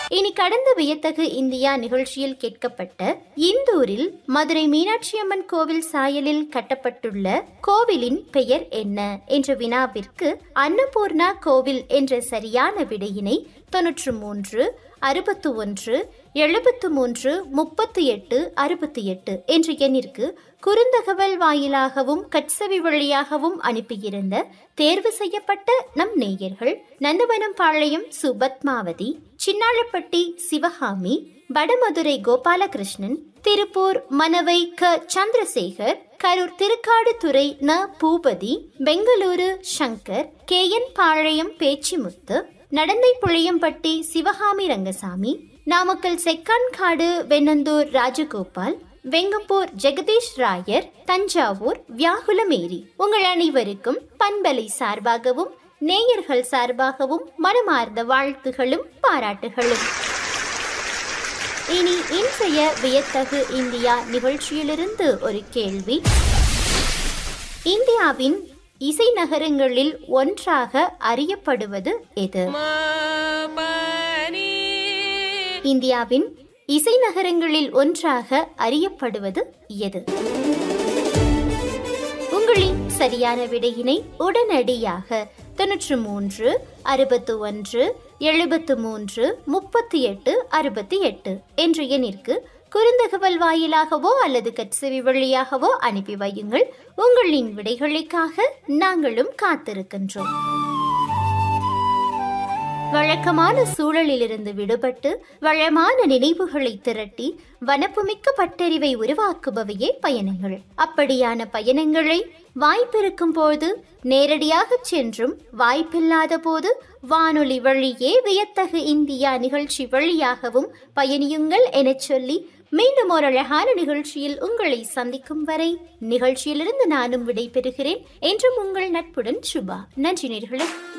இனி கடந்த வியத்தகு இந்தியா நிகழ்ச்சியில் கேட்கப்பட்ட இந்தூரில் மதுரை மீனாட்சி அம்மன் கோவில் சாயலில் கட்டப்பட்டுள்ள கோவிலின் பெயர் என்ன என்ற வினாவிற்கு அன்னபூர்ணா கோவில் என்ற சரியான விடையினை தொன்னூற்று மூன்று அறுபத்து ஒன்று எழுபத்து மூன்று முப்பத்தி எட்டு அறுபத்தி எட்டு என்ற எண்ணிற்கு குறுந்தகவல் வாயிலாகவும் கட்சவி வழியாகவும் அனுப்பியிருந்த தேர்வு செய்யப்பட்ட நம் நேயர்கள் நந்தவனம் பாளையம் சுபத்மாவதி சின்னாளப்பட்டி சிவகாமி வடமதுரை கோபாலகிருஷ்ணன் திருப்பூர் மனவை க சந்திரசேகர் கரூர் திருக்காடுதுறை ந பூபதி பெங்களூரு சங்கர் கே என் பாளையம் பேச்சிமுத்து நடந்தை புளியம்பட்டி சிவகாமி ரங்கசாமி நாமக்கல் செக்கான்காடு வெண்ணந்தூர் ராஜகோபால் வெங்கப்பூர் ஜெகதீஷ் ராயர் தஞ்சாவூர் வியாகுலமேரி உங்கள் அனைவருக்கும் பண்பலை சார்பாகவும் நேயர்கள் சார்பாகவும் மனமார்ந்த வாழ்த்துகளும் பாராட்டுகளும் இனி இன்றைய வியத்தகு இந்தியா நிகழ்ச்சியிலிருந்து ஒரு கேள்வி இந்தியாவின் இசை நகரங்களில் ஒன்றாக அறியப்படுவது எது இந்தியாவின் இசை நகரங்களில் ஒன்றாக அறியப்படுவது எது உங்களின் சரியான விடையினை உடனடியாக தொன்னூற்று மூன்று அறுபத்து ஒன்று எழுபத்து மூன்று முப்பத்தி எட்டு அறுபத்தி எட்டு என்ற எண்ணிற்கு குறுந்தகவல் வாயிலாகவோ அல்லது கட்செவி வழியாகவோ அனுப்பி வையுங்கள் உங்களின் விடைகளுக்காக நாங்களும் காத்திருக்கின்றோம் வழக்கமான சூழலிலிருந்து விடுபட்டு வளமான நினைவுகளை திரட்டி வனப்புமிக்க பட்டறிவை உருவாக்குபவையே பயணங்கள் அப்படியான பயணங்களை வாய்ப்பிருக்கும் போது நேரடியாக சென்றும் வாய்ப்பில்லாத போது வானொலி வழியே வியத்தகு இந்தியா நிகழ்ச்சி வழியாகவும் பயணியுங்கள் எனச் சொல்லி மீண்டும் ஒரு அழகான நிகழ்ச்சியில் உங்களை சந்திக்கும் வரை நிகழ்ச்சியிலிருந்து நானும் விடைபெறுகிறேன் என்றும் உங்கள் நட்புடன் சுபா நன்றி நேர்களே